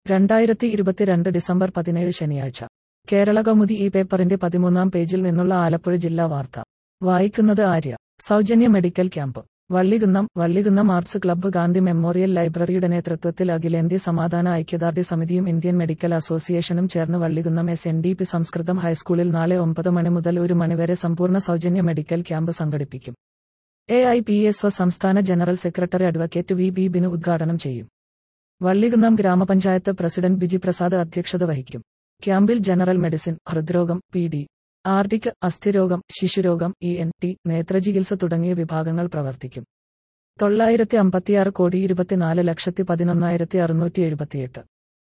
രണ്ടായിരത്തി ഇരുപത്തിരണ്ട് ഡിസംബർ പതിനേഴ് ശനിയാഴ്ച കേരള കൗമുദി ഈ പേപ്പറിന്റെ പതിമൂന്നാം പേജിൽ നിന്നുള്ള ആലപ്പുഴ ജില്ലാ വാർത്ത വായിക്കുന്നത് ആര്യ സൗജന്യ medical camp Vallikunnam Vallikunnam arts club Gandhi memorial ലൈബ്രറിയുടെ നേതൃത്വത്തിൽ അഖിലേന്ത്യ സമാധാന ഐക്യദാർഢ്യ സമിതിയും ഇന്ത്യൻ മെഡിക്കൽ അസോസിയേഷനും ചേർന്ന് Vallikunnam S N D P Sanskrit ഹൈസ്കൂളിൽ നാളെ ഒമ്പത് മണി മുതൽ ഒരു മണിവരെ സമ്പൂർണ്ണ സൗജന്യ മെഡിക്കൽ ക്യാമ്പ് സംഘടിപ്പിക്കും A I P S O സംസ്ഥാന general secretary advocate V B Binu ഉദ്ഘാടനം ചെയ്യും വള്ളികുന്നം ഗ്രാമപഞ്ചായത്ത് പ്രസിഡന്റ് ബിജി പ്രസാദ് അധ്യക്ഷത വഹിക്കും ക്യാമ്പിൽ ജനറൽ മെഡിസിൻ ഹൃദ്രോഗം പി ഡി ആർഡിക് അസ്ഥിരോഗം ശിശുരോഗം ഇ എൻ ടി നേത്രചികിത്സ തുടങ്ങിയ വിഭാഗങ്ങൾ പ്രവർത്തിക്കും തൊള്ളായിരത്തി അമ്പത്തിയാറ് കോടി ഇരുപത്തിനാല് ലക്ഷത്തി പതിനൊന്നായിരത്തി അറുന്നൂറ്റി എഴുപത്തിയെട്ട്